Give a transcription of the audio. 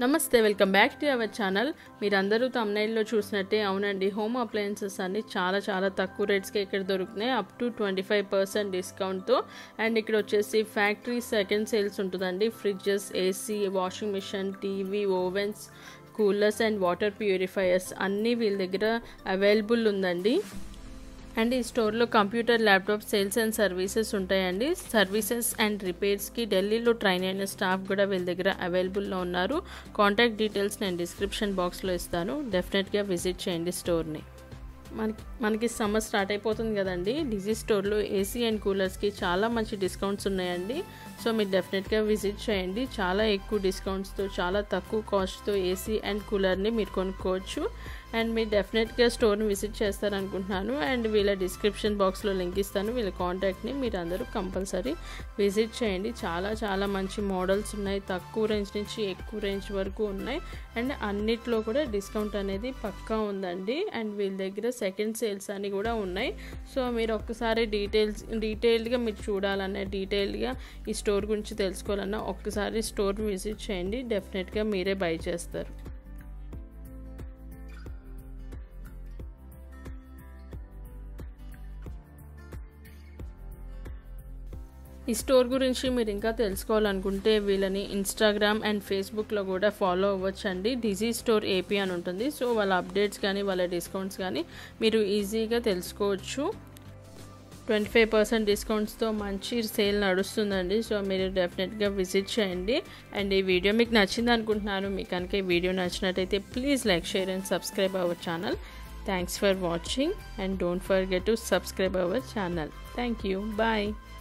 నమస్తే welcome back to our channel మీరందరూ తమ్నైల్లో చూసినట్టే అవునండి హోమ్ అప్లయన్సెస్ అన్ని చాలా చాలా తక్కువ రేట్స్కి ఇక్కడ దొరుకుతున్నాయి up to twenty five percent డిస్కౌంట్తో అండ్ ఇక్కడ వచ్చేసి ఫ్యాక్టరీ సెకండ్ సేల్స్ ఉంటుందండి fridges AC washing machine TV ovens coolers and water purifiers అన్నీ వీళ్ళ దగ్గర అవైలబుల్ ఉందండి అండ్ ఈ స్టోర్లో computer laptop sales and services ఉంటాయండి సర్వీసెస్ అండ్ రిపేర్స్కి ఢిల్లీలో ట్రైన్ అయిన స్టాఫ్ కూడా వీళ్ళ దగ్గర అవైలబుల్లో ఉన్నారు కాంటాక్ట్ డీటెయిల్స్ నేను డిస్క్రిప్షన్ బాక్స్లో ఇస్తాను డెఫినెట్గా విజిట్ చేయండి స్టోర్ని మనకి మనకి సమ్మర్ స్టార్ట్ అయిపోతుంది కదండి డిజీ స్టోర్లో ఏసీ అండ్ కూలర్స్కి చాలా మంచి డిస్కౌంట్స్ ఉన్నాయండి సో మీరు డెఫినెట్గా విజిట్ చేయండి చాలా ఎక్కువ డిస్కౌంట్స్తో చాలా తక్కువ కాస్ట్తో ఏసీ అండ్ కూలర్ని మీరు కొనుక్కోవచ్చు అండ్ మీరు డెఫినెట్గా స్టోర్ని విజిట్ చేస్తారనుకుంటున్నాను అండ్ వీళ్ళ డిస్క్రిప్షన్ బాక్స్లో లింక్ ఇస్తాను వీళ్ళ కాంటాక్ట్ని మీరు అందరూ కంపల్సరీ విజిట్ చేయండి చాలా చాలా మంచి మోడల్స్ ఉన్నాయి తక్కువ రేంజ్ నుంచి ఎక్కువ రేంజ్ వరకు ఉన్నాయి అండ్ అన్నిట్లో కూడా డిస్కౌంట్ అనేది పక్కా ఉందండి అండ్ వీళ్ళ దగ్గర సెకండ్ సేల్స్ అని కూడా ఉన్నాయి సో మీరు ఒక్కసారి డీటెయిల్స్ డీటెయిల్డ్గా మీరు చూడాలన్నా డీటెయిల్డ్గా ఈ స్టోర్ గురించి తెలుసుకోవాలన్నా ఒక్కసారి స్టోర్ విజిట్ చేయండి డెఫినెట్గా మీరే బై చేస్తారు ఈ స్టోర్ గురించి మీరు ఇంకా తెలుసుకోవాలనుకుంటే వీళ్ళని ఇన్స్టాగ్రామ్ అండ్ ఫేస్బుక్లో కూడా ఫాలో అవ్వచ్చండి డిజీ స్టోర్ ఏపీ అని ఉంటుంది సో వాళ్ళ అప్డేట్స్ కానీ వాళ్ళ డిస్కౌంట్స్ కానీ మీరు ఈజీగా తెలుసుకోవచ్చు ట్వంటీ ఫైవ్ పర్సెంట్ డిస్కౌంట్స్తో మంచి సేల్ నడుస్తుందండి సో మీరు డెఫినెట్గా విజిట్ చేయండి అండ్ ఈ వీడియో మీకు నచ్చింది అనుకుంటున్నాను మీకు కనుక ఈ వీడియో నచ్చినట్టయితే please like share and subscribe our channel thanks for watching and don't forget to subscribe our channel thank you bye